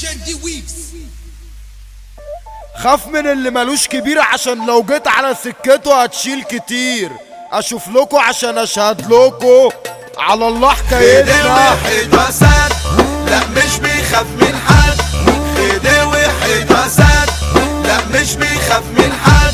جندي ويفز خاف من اللي ملوش كبير عشان لو جيت على سكته هتشيل كتير اشوف لكم عشان اشهد لكم على الله خدي حكايتنا واحد وسد لا مش بيخاف من حد خدي واحد وسد لا مش بيخاف من حد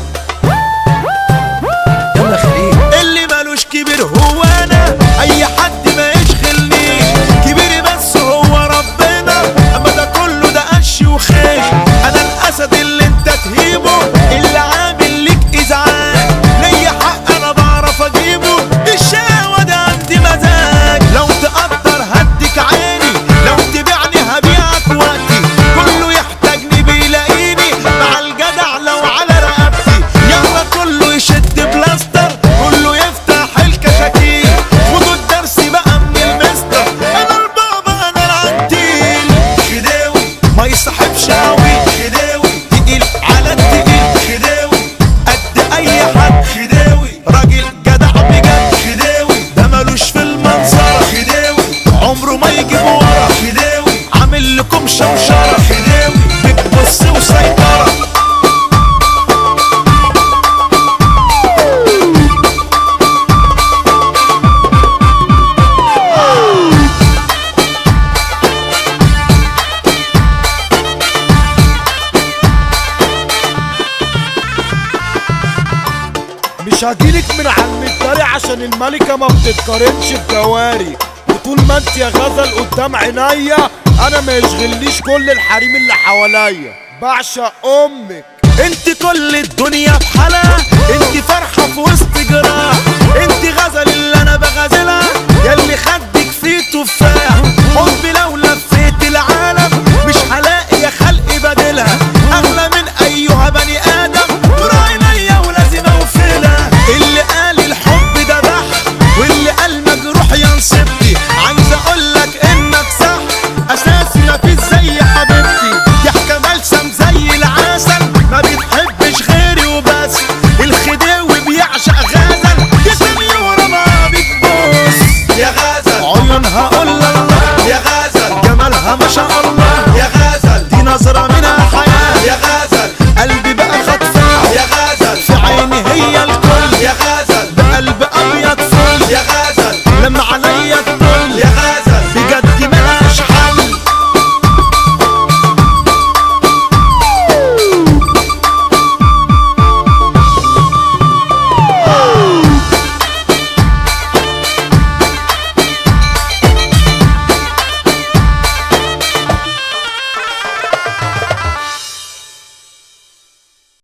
يلا خليل اللي مالوش كبير هو انا اي حد ما يشغلنيش كبيري بس هو ربنا اما ده كله ده قش وخيش انا الاسد اللي انت تهيبه اللي عامل ليك ازعاج ليا حق انا بعرف اجيبه الشهوه ده عندي مزاج لو تقدر هديك عيني لو تبيعني هبيعك وقتي كله يحتاجني بيلاقيني مع الجدع لو على رقبتي يلا كله يشد بلاستر كله يفتح الكشاكيل خدوا الدرس بقى من المستر انا البابا انا العنتيل خداوي ما يصاحبش قوي خداوي تقيل على التقيل خداوي قد اي حد خداوي راجل جدع بجد خداوي ده ملوش في المنظرة خداوي عمره ما يجيب ورا خداوي عامل لكم شوشرة خداوي بتبص وسيطرة مش هجيلك من على المداري عشان الملكة ما بتتقارنش بجواري وطول ما انت يا غزل قدام عينيا انا ما يشغلنيش كل الحريم اللي حواليا بعشق امك انت كل الدنيا بحالها انت فرحة في وسط جراح انت غزل اللي انا بغزلها ياللي خدك فيه تفاح حبي لو لفيت العالم مش هلاقي يا خلق بديلها اغلى من ايها بني ادم نور عينيا ولازم اوفلها اللي قال الحب ده بحر واللي قال مجروح ينصبني عايز اقولك انك صح اساسي مفيش زي حبيبتي ضحكة ملسم زي العسل ما بتحبش غيري وبس الخديوي بيعشق غزل يا سنيورة ما بتبص يا غزل عيونها قول الله يا غزل جمالها ما شاء الله